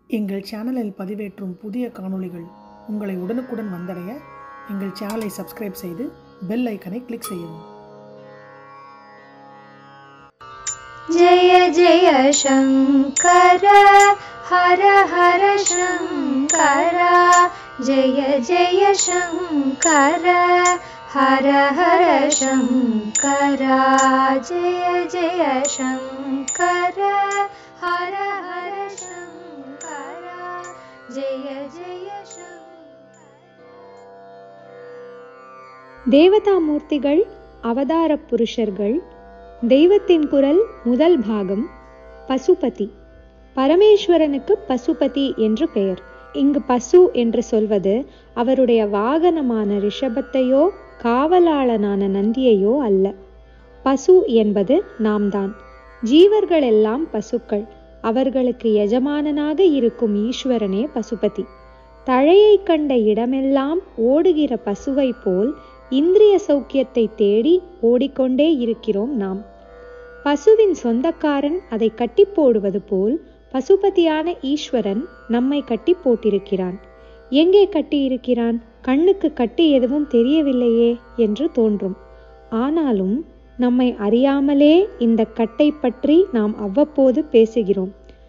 எங்கள் சேனலில் பதிவேற்றும் புதிய காணொளிகள் உங்களை உடனுக்குடன் வந்தடைய எங்கள் சேனலை சப்ஸ்கிரைப் செய்து பெல் ஐக்கனை கிளிக் செய்யவும் जय जय शङ्कर हर हर शङ्कर जय जय शङ्कर हर हर शङ्कर जय जय शङ्कर हर हर शङ्कर जय जय शङ्कर தேவதாமூர்த்திகள் அவதாரப் புருஷர்கள் தெய்வத்தின் குரல் முதல் பாகம் பசுபதி பரமேஸ்வரனுக்கு பசுபதி என்று பெயர் இங்கு பசு என்று சொல்வது அவருடைய வாகனமான ரிஷபத்தையோ காவலாளனான நந்தியையோ அல்ல பசு என்பது நாம்தான் ஜீவர்கள் எல்லாம் பசுக்கள் அவர்களுக்கு எஜமானனாக இருக்கும் ஈஸ்வரனே பசுபதி தழையை கண்ட இடமெல்லாம் ஓடுகிற பசுவை போல் இந்திரிய சௌக்கியத்தை தேடி ஓடிக்கொண்டே இருக்கிறோம் நாம் பசுவின் சொந்தக்காரன் அதை கட்டி போடுவது போல் பசுபதியான ஈஸ்வரன் நம்மை கட்டி போட்டிருக்கிறான் எங்கே கட்டி இருக்கிறான் கண்ணுக்கு கட்டி எதுவும் தெரியவில்லையே என்று தோன்றும் ஆனாலும் நம்மை அறியாமலே இந்த கட்டை பற்றி நாம் அவ்வப்போது பேசுகிறோம்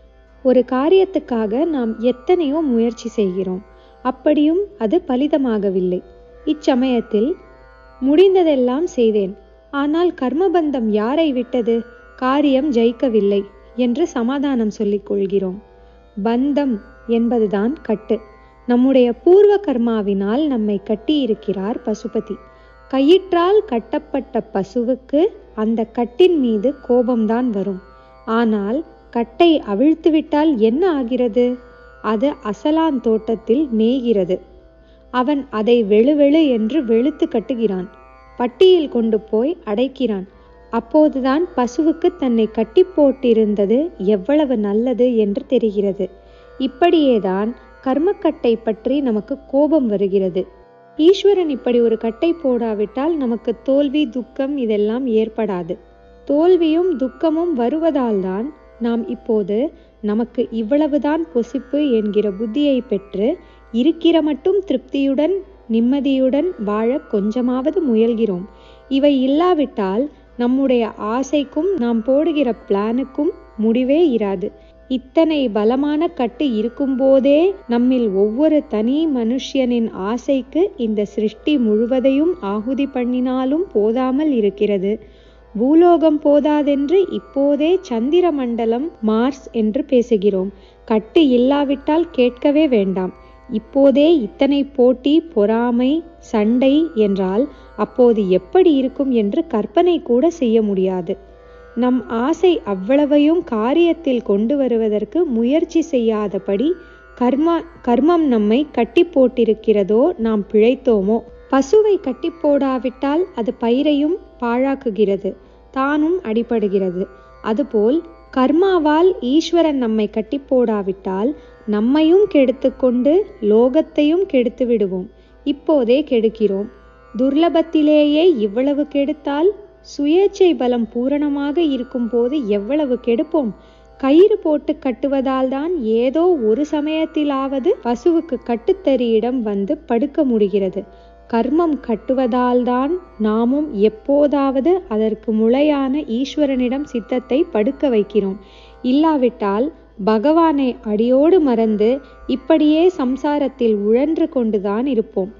ஒரு காரியத்துக்காக நாம் எத்தனையோ முயற்சி செய்கிறோம் அப்படியும் அது பலிதமாகவில்லை இச்சமயத்தில் முடிந்ததெல்லாம் செய்தேன் ஆனால் கர்மபந்தம் யாரை விட்டது காரியம் ஜெயிக்கவில்லை என்று சமாதானம் சொல்லிக் கொள்கிறோம் பந்தம் என்பதுதான் கட்டு நம்முடைய பூர்வ கர்மாவினால் நம்மை கட்டியிருக்கிறார் பசுபதி கயிற்றால் கட்டப்பட்ட பசுவுக்கு அந்த கட்டின் மீது கோபம்தான் வரும் ஆனால் கட்டை அவிழ்த்துவிட்டால் என்ன ஆகிறது அது அசலான் தோட்டத்தில் மேய்கிறது அவன் அதை வெளுவெளு என்று வெளுத்து கட்டுகிறான் பட்டியில் கொண்டு போய் அடைக்கிறான் அப்போதுதான் பசுவுக்கு தன்னை கட்டி போட்டிருந்தது எவ்வளவு நல்லது என்று தெரிகிறது இப்படியேதான் கர்மக்கட்டை பற்றி நமக்கு கோபம் வருகிறது ஈஸ்வரன் இப்படி ஒரு கட்டை போடாவிட்டால் நமக்கு தோல்வி துக்கம் இதெல்லாம் ஏற்படாது தோல்வியும் துக்கமும் வருவதால்தான் நாம் இப்போது நமக்கு இவ்வளவுதான் பொசிப்பு என்கிற புத்தியை பெற்று இருக்கிற மட்டும் திருப்தியுடன் நிம்மதியுடன் வாழ கொஞ்சமாவது முயல்கிறோம் இவை இல்லாவிட்டால் நம்முடைய ஆசைக்கும் நாம் போடுகிற பிளானுக்கும் முடிவே இராது இத்தனை பலமான கட்டு இருக்கும்போதே நம்மில் ஒவ்வொரு தனி மனுஷ்யனின் ஆசைக்கு இந்த சிருஷ்டி முழுவதையும் ஆகுதி பண்ணினாலும் போதாமல் இருக்கிறது பூலோகம் போதாதென்று இப்போதே சந்திர மண்டலம் மார்ஸ் என்று பேசுகிறோம் கட்டு இல்லாவிட்டால் கேட்கவே வேண்டாம் இப்போதே இத்தனை போட்டி பொறாமை சண்டை என்றால் அப்போது எப்படி இருக்கும் என்று கற்பனை கூட செய்ய முடியாது நம் ஆசை அவ்வளவையும் காரியத்தில் கொண்டு வருவதற்கு முயற்சி செய்யாதபடி கர்மா கர்மம் நம்மை கட்டி போட்டிருக்கிறதோ நாம் பிழைத்தோமோ பசுவை கட்டி போடாவிட்டால் அது பயிரையும் பாழாக்குகிறது தானும் அடிபடுகிறது அதுபோல் கர்மாவால் ஈஸ்வரன் நம்மை கட்டி போடாவிட்டால் நம்மையும் கெடுத்துக்கொண்டு லோகத்தையும் கெடுத்து விடுவோம் இப்போதே கெடுக்கிறோம் துர்லபத்திலேயே இவ்வளவு கெடுத்தால் சுயேச்சை பலம் பூரணமாக இருக்கும்போது எவ்வளவு கெடுப்போம் கயிறு போட்டு கட்டுவதால் தான் ஏதோ ஒரு சமயத்திலாவது பசுவுக்கு கட்டுத்தறியிடம் வந்து படுக்க முடிகிறது கர்மம் கட்டுவதால் தான் நாமும் எப்போதாவது அதற்கு முளையான ஈஸ்வரனிடம் சித்தத்தை படுக்க வைக்கிறோம் இல்லாவிட்டால் பகவானை அடியோடு மறந்து இப்படியே சம்சாரத்தில் உழன்று கொண்டுதான் இருப்போம்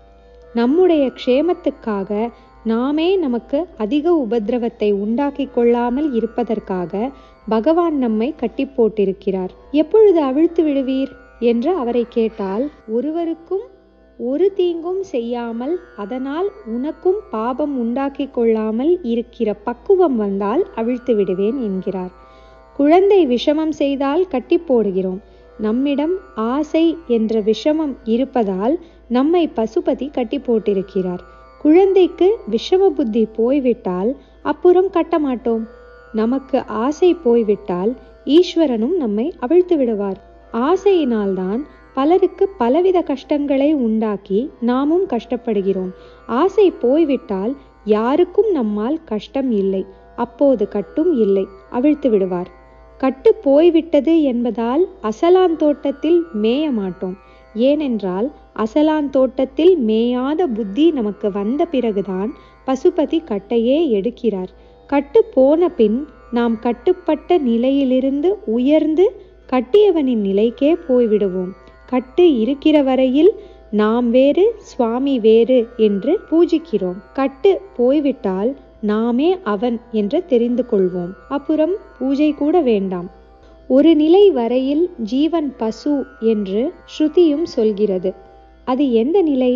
நம்முடைய க்ஷேமத்துக்காக நாமே நமக்கு அதிக உபதிரவத்தை உண்டாக்கி கொள்ளாமல் இருப்பதற்காக பகவான் நம்மை கட்டி போட்டிருக்கிறார் எப்பொழுது அவிழ்த்து விடுவீர் என்று அவரை கேட்டால் ஒருவருக்கும் ஒரு தீங்கும் செய்யாமல் அதனால் உனக்கும் பாபம் உண்டாக்கி கொள்ளாமல் இருக்கிற பக்குவம் வந்தால் அவிழ்த்து விடுவேன் என்கிறார் குழந்தை விஷமம் செய்தால் கட்டி போடுகிறோம் நம்மிடம் ஆசை என்ற விஷமம் இருப்பதால் நம்மை பசுபதி கட்டி போட்டிருக்கிறார் குழந்தைக்கு விஷம புத்தி போய்விட்டால் அப்புறம் கட்ட மாட்டோம் நமக்கு ஆசை போய்விட்டால் ஈஸ்வரனும் நம்மை அவிழ்த்து விடுவார் ஆசையினால்தான் பலருக்கு பலவித கஷ்டங்களை உண்டாக்கி நாமும் கஷ்டப்படுகிறோம் ஆசை போய்விட்டால் யாருக்கும் நம்மால் கஷ்டம் இல்லை அப்போது கட்டும் இல்லை அவிழ்த்து விடுவார் கட்டு போய்விட்டது என்பதால் அசலான் தோட்டத்தில் மேய மாட்டோம் ஏனென்றால் அசலான் தோட்டத்தில் மேயாத புத்தி நமக்கு வந்த பிறகுதான் பசுபதி கட்டையே எடுக்கிறார் கட்டு போன பின் நாம் கட்டுப்பட்ட நிலையிலிருந்து உயர்ந்து கட்டியவனின் நிலைக்கே போய்விடுவோம் கட்டு இருக்கிற வரையில் நாம் வேறு சுவாமி வேறு என்று பூஜிக்கிறோம் கட்டு போய்விட்டால் நாமே அவன் என்று தெரிந்து கொள்வோம் அப்புறம் பூஜை கூட வேண்டாம் ஒரு நிலை வரையில் ஜீவன் பசு என்று ஸ்ருதியும் சொல்கிறது அது எந்த நிலை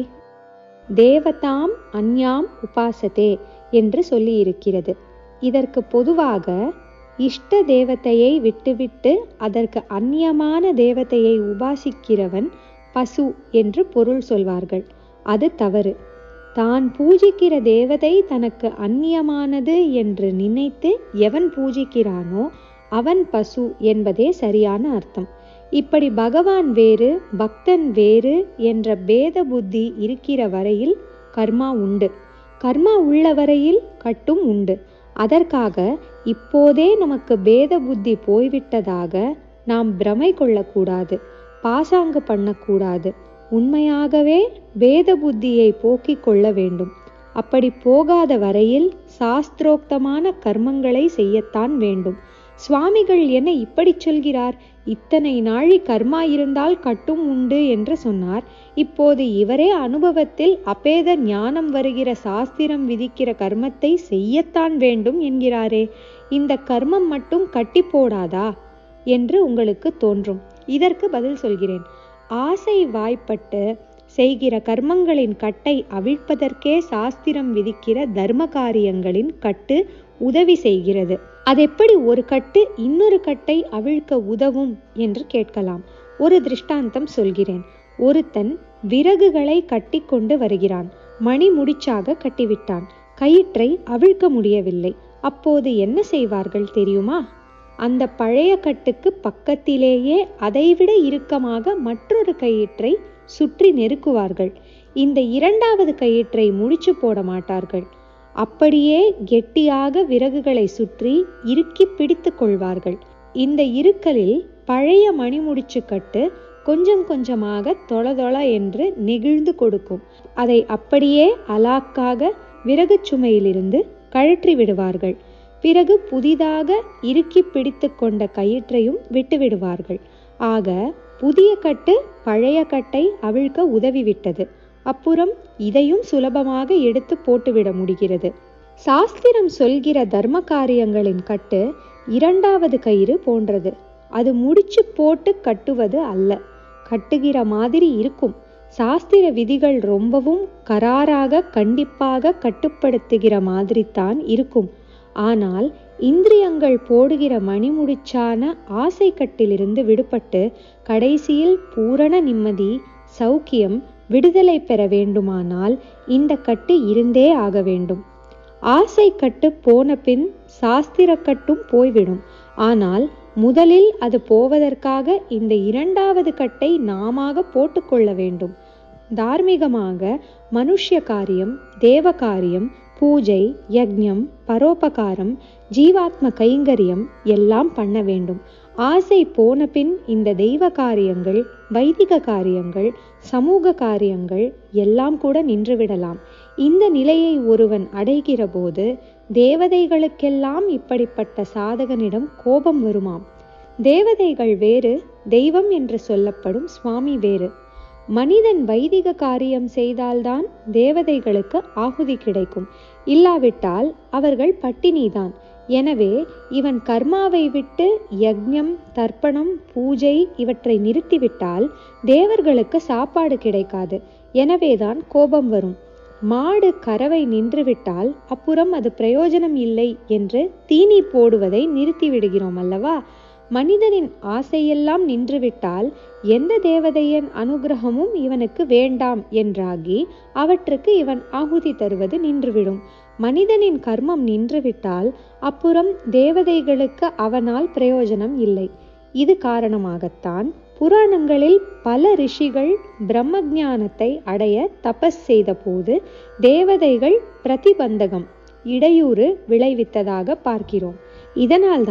தேவதாம் அந்யாம் உபாசதே என்று சொல்லி இருக்கிறது இதற்கு பொதுவாக இஷ்ட தேவதையை விட்டுவிட்டு அதற்கு அந்நியமான தேவதையை உபாசிக்கிறவன் பசு என்று பொருள் சொல்வார்கள் அது தவறு தான் பூஜிக்கிற தேவதை தனக்கு அந்நியமானது என்று நினைத்து எவன் பூஜிக்கிறானோ அவன் பசு என்பதே சரியான அர்த்தம் இப்படி பகவான் வேறு பக்தன் வேறு என்ற பேத புத்தி இருக்கிற வரையில் கர்மா உண்டு கர்மா உள்ள வரையில் கட்டும் உண்டு அதற்காக இப்போதே நமக்கு பேத புத்தி போய்விட்டதாக நாம் பிரமை கொள்ளக்கூடாது பாசாங்கு பண்ணக்கூடாது உண்மையாகவே பேத புத்தியை போக்கிக் கொள்ள வேண்டும் அப்படி போகாத வரையில் சாஸ்திரோக்தமான கர்மங்களை செய்யத்தான் வேண்டும் சுவாமிகள் என்ன இப்படி சொல்கிறார் இத்தனை நாழி கர்மா இருந்தால் கட்டும் உண்டு என்று சொன்னார் இப்போது இவரே அனுபவத்தில் அபேத ஞானம் வருகிற சாஸ்திரம் விதிக்கிற கர்மத்தை செய்யத்தான் வேண்டும் என்கிறாரே இந்த கர்மம் மட்டும் கட்டி போடாதா என்று உங்களுக்கு தோன்றும் இதற்கு பதில் சொல்கிறேன் ஆசை வாய்ப்பட்டு செய்கிற கர்மங்களின் கட்டை அவிழ்ப்பதற்கே சாஸ்திரம் விதிக்கிற தர்ம காரியங்களின் கட்டு உதவி செய்கிறது அதெப்படி ஒரு கட்டு இன்னொரு கட்டை அவிழ்க்க உதவும் என்று கேட்கலாம் ஒரு திருஷ்டாந்தம் சொல்கிறேன் ஒருத்தன் விறகுகளை கட்டி கொண்டு வருகிறான் மணி முடிச்சாக கட்டிவிட்டான் கயிற்றை அவிழ்க்க முடியவில்லை அப்போது என்ன செய்வார்கள் தெரியுமா அந்த பழைய கட்டுக்கு பக்கத்திலேயே அதைவிட இறுக்கமாக மற்றொரு கயிற்றை சுற்றி நெருக்குவார்கள் இந்த இரண்டாவது கயிற்றை முடிச்சு போட மாட்டார்கள் அப்படியே கெட்டியாக விறகுகளை சுற்றி இறுக்கி பிடித்து கொள்வார்கள் இந்த இறுக்கலில் பழைய மணிமுடிச்சு கட்டு கொஞ்சம் கொஞ்சமாக தொளதொள என்று நெகிழ்ந்து கொடுக்கும் அதை அப்படியே அலாக்காக விறகு சுமையிலிருந்து கழற்றி விடுவார்கள் பிறகு புதிதாக இறுக்கி பிடித்து கொண்ட கயிற்றையும் விட்டு விடுவார்கள் ஆக புதிய கட்டு பழைய கட்டை அவிழ்க்க உதவிவிட்டது அப்புறம் இதையும் சுலபமாக எடுத்து போட்டுவிட முடிகிறது சாஸ்திரம் சொல்கிற தர்ம காரியங்களின் கட்டு இரண்டாவது கயிறு போன்றது அது முடிச்சு போட்டு கட்டுவது அல்ல கட்டுகிற மாதிரி இருக்கும் சாஸ்திர விதிகள் ரொம்பவும் கராராக கண்டிப்பாக கட்டுப்படுத்துகிற மாதிரி தான் இருக்கும் ஆனால் இந்திரியங்கள் போடுகிற மணிமுடிச்சான ஆசை கட்டிலிருந்து விடுபட்டு கடைசியில் பூரண நிம்மதி சௌக்கியம் விடுதலை பெற வேண்டுமானால் இந்த கட்டு இருந்தே ஆக வேண்டும் ஆசை கட்டு போன பின் சாஸ்திர கட்டும் போய்விடும் ஆனால் முதலில் அது போவதற்காக இந்த இரண்டாவது கட்டை நாமாக போட்டுக்கொள்ள வேண்டும் தார்மீகமாக மனுஷ்ய காரியம் தேவ காரியம் பூஜை யக்ஞம் பரோபகாரம் ஜீவாத்ம கைங்கரியம் எல்லாம் பண்ண வேண்டும் ஆசை போன பின் இந்த தெய்வ காரியங்கள் வைதிக காரியங்கள் சமூக காரியங்கள் எல்லாம் கூட நின்றுவிடலாம் இந்த நிலையை ஒருவன் அடைகிற போது தேவதைகளுக்கெல்லாம் இப்படிப்பட்ட சாதகனிடம் கோபம் வருமாம் தேவதைகள் வேறு தெய்வம் என்று சொல்லப்படும் சுவாமி வேறு மனிதன் வைதிக காரியம் செய்தால்தான் தேவதைகளுக்கு ஆகுதி கிடைக்கும் இல்லாவிட்டால் அவர்கள் பட்டினிதான் எனவே இவன் கர்மாவை விட்டு யக்ஞம் தர்ப்பணம் பூஜை இவற்றை நிறுத்திவிட்டால் தேவர்களுக்கு சாப்பாடு கிடைக்காது எனவேதான் கோபம் வரும் மாடு கறவை நின்றுவிட்டால் அப்புறம் அது பிரயோஜனம் இல்லை என்று தீனி போடுவதை நிறுத்தி விடுகிறோம் அல்லவா மனிதனின் ஆசையெல்லாம் நின்றுவிட்டால் எந்த தேவதையின் அனுகிரகமும் இவனுக்கு வேண்டாம் என்றாகி அவற்றுக்கு இவன் ஆகுதி தருவது நின்றுவிடும் மனிதனின் கர்மம் நின்றுவிட்டால் அப்புறம் தேவதைகளுக்கு அவனால் பிரயோஜனம் இல்லை இது காரணமாகத்தான் புராணங்களில் பல ரிஷிகள் பிரம்ம ஞானத்தை அடைய தபஸ் செய்தபோது தேவதைகள் பிரதிபந்தகம் இடையூறு விளைவித்ததாக பார்க்கிறோம் இதனால்தான்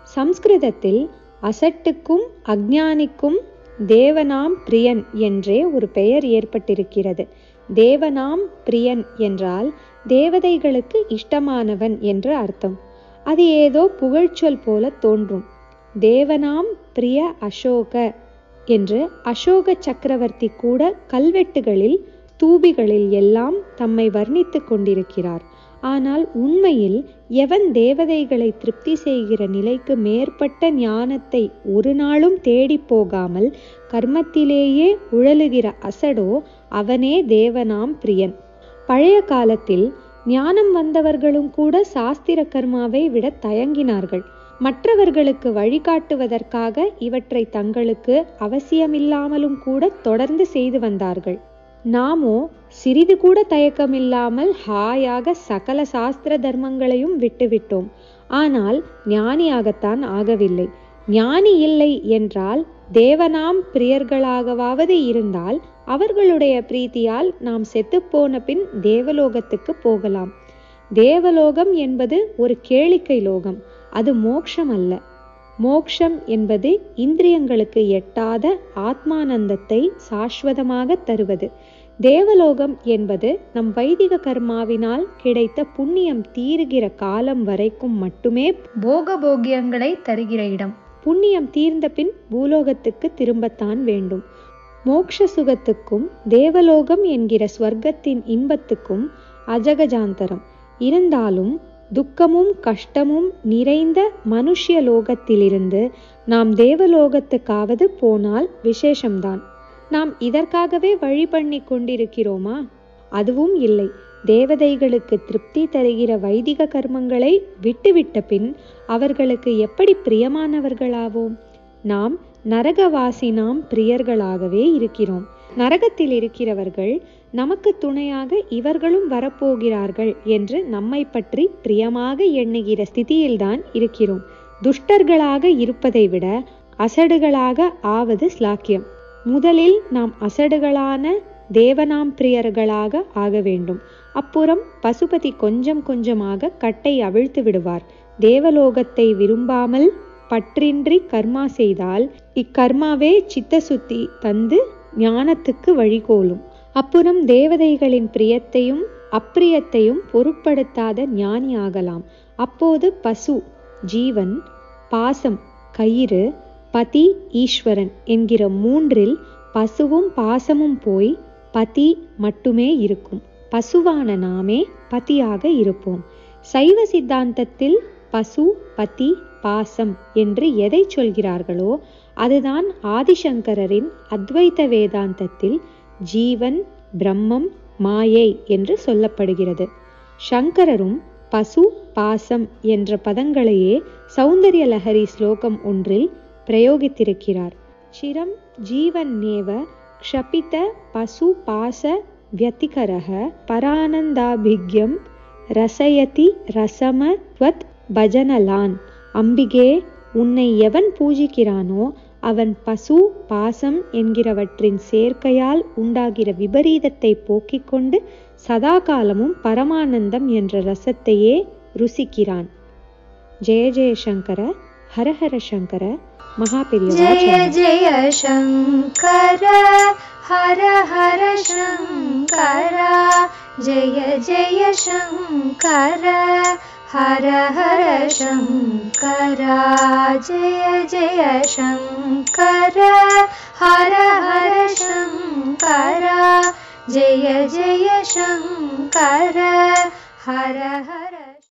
சம்ஸ்கிருதத்தில் அசட்டுக்கும் அஞ்ஞானிக்கும் தேவனாம் பிரியன் என்றே ஒரு பெயர் ஏற்பட்டிருக்கிறது தேவனாம் பிரியன் என்றால் தேவதைகளுக்கு இஷ்டமானவன் என்று அர்த்தம் அது ஏதோ புகழ்ச்சொல் போல தோன்றும் தேவனாம் பிரிய அசோக என்று அசோக சக்கரவர்த்தி கூட கல்வெட்டுகளில் தூபிகளில் எல்லாம் தம்மை வர்ணித்துக் கொண்டிருக்கிறார் ஆனால் உண்மையில் எவன் தேவதைகளை திருப்தி செய்கிற நிலைக்கு மேற்பட்ட ஞானத்தை ஒரு நாளும் தேடி போகாமல் கர்மத்திலேயே உழலுகிற அசடோ அவனே தேவனாம் பிரியன் பழைய காலத்தில் ஞானம் வந்தவர்களும் கூட சாஸ்திர கர்மாவை விட தயங்கினார்கள் மற்றவர்களுக்கு வழிகாட்டுவதற்காக இவற்றை தங்களுக்கு அவசியமில்லாமலும் கூட தொடர்ந்து செய்து வந்தார்கள் நாமோ சிறிது கூட தயக்கமில்லாமல் ஹாயாக சகல சாஸ்திர தர்மங்களையும் விட்டுவிட்டோம் ஆனால் ஞானியாகத்தான் ஆகவில்லை ஞானி இல்லை என்றால் தேவனாம் பிரியர்களாகவாவது இருந்தால் அவர்களுடைய பிரீத்தியால் நாம் செத்துப்போன பின் தேவலோகத்துக்கு போகலாம் தேவலோகம் என்பது ஒரு கேளிக்கை லோகம் அது மோக்ஷம் அல்ல மோக்ஷம் என்பது இந்திரியங்களுக்கு எட்டாத ஆத்மானந்தத்தை சாஸ்வதமாக தருவது தேவலோகம் என்பது நம் வைதிக கர்மாவினால் கிடைத்த புண்ணியம் தீருகிற காலம் வரைக்கும் மட்டுமே போக போகியங்களை தருகிற இடம் புண்ணியம் தீர்ந்த பின் பூலோகத்துக்கு திரும்பத்தான் வேண்டும் மோக்ஷ சுகத்துக்கும் தேவலோகம் என்கிற ஸ்வர்க்கத்தின் இன்பத்துக்கும் அஜகஜாந்தரம் இருந்தாலும் துக்கமும் கஷ்டமும் நிறைந்த மனுஷ்ய லோகத்திலிருந்து நாம் தேவலோகத்துக்காவது போனால் விசேஷம்தான் நாம் இதற்காகவே வழி பண்ணி கொண்டிருக்கிறோமா அதுவும் இல்லை தேவதைகளுக்கு திருப்தி தருகிற வைதிக கர்மங்களை விட்டுவிட்ட பின் அவர்களுக்கு எப்படி பிரியமானவர்களாவோம் நாம் நரகவாசி நாம் பிரியர்களாகவே இருக்கிறோம் நரகத்தில் இருக்கிறவர்கள் நமக்கு துணையாக இவர்களும் வரப்போகிறார்கள் என்று நம்மை பற்றி பிரியமாக எண்ணுகிற ஸ்திதியில்தான் இருக்கிறோம் துஷ்டர்களாக இருப்பதை விட அசடுகளாக ஆவது ஸ்லாக்கியம் முதலில் நாம் அசடுகளான தேவனாம் பிரியர்களாக ஆக வேண்டும் அப்புறம் பசுபதி கொஞ்சம் கொஞ்சமாக கட்டை அவிழ்த்து விடுவார் தேவலோகத்தை விரும்பாமல் பற்றின்றி கர்மா செய்தால் இக்கர்மாவே சித்த சுத்தி தந்து ஞானத்துக்கு வழிகோலும் அப்புறம் தேவதைகளின் பிரியத்தையும் அப்பிரியத்தையும் பொருட்படுத்தாத ஞானி ஆகலாம் அப்போது பசு ஜீவன் பாசம் கயிறு பதி ஈஸ்வரன் என்கிற மூன்றில் பசுவும் பாசமும் போய் பதி மட்டுமே இருக்கும் பசுவான நாமே பதியாக இருப்போம் சைவ சித்தாந்தத்தில் பசு பதி பாசம் என்று எதை சொல்கிறார்களோ அதுதான் ஆதிசங்கரரின் அத்வைத வேதாந்தத்தில் ஜீவன் பிரம்மம் மாயை என்று சொல்லப்படுகிறது சங்கரரும் பசு பாசம் என்ற பதங்களையே சௌந்தர்ய லஹரி ஸ்லோகம் ஒன்றில் பிரயோகித்திருக்கிறார் சிரம் ஜீவன் நேவ க்ஷபித பசு பாச வியதிகரக பரானந்தாபிக்யம் ரசயதி ரசம துவத் பஜனலான் அம்பிகே உன்னை எவன் பூஜிக்கிறானோ அவன் பசு பாசம் என்கிறவற்றின் சேர்க்கையால் உண்டாகிற விபரீதத்தை போக்கிக் கொண்டு சதா காலமும் பரமானந்தம் என்ற ரசத்தையே ருசிக்கிறான் ஜெய ஜெயசங்கர ஹரஹர சங்கர மகாபெரியவா जय சரணம். जय शङ्कर हर हर शङ्कर जय जय शङ्कर हर हर शङ्कर जय जय शङ्कर हर हर शङ्कर जय जय शङ्कर हर हर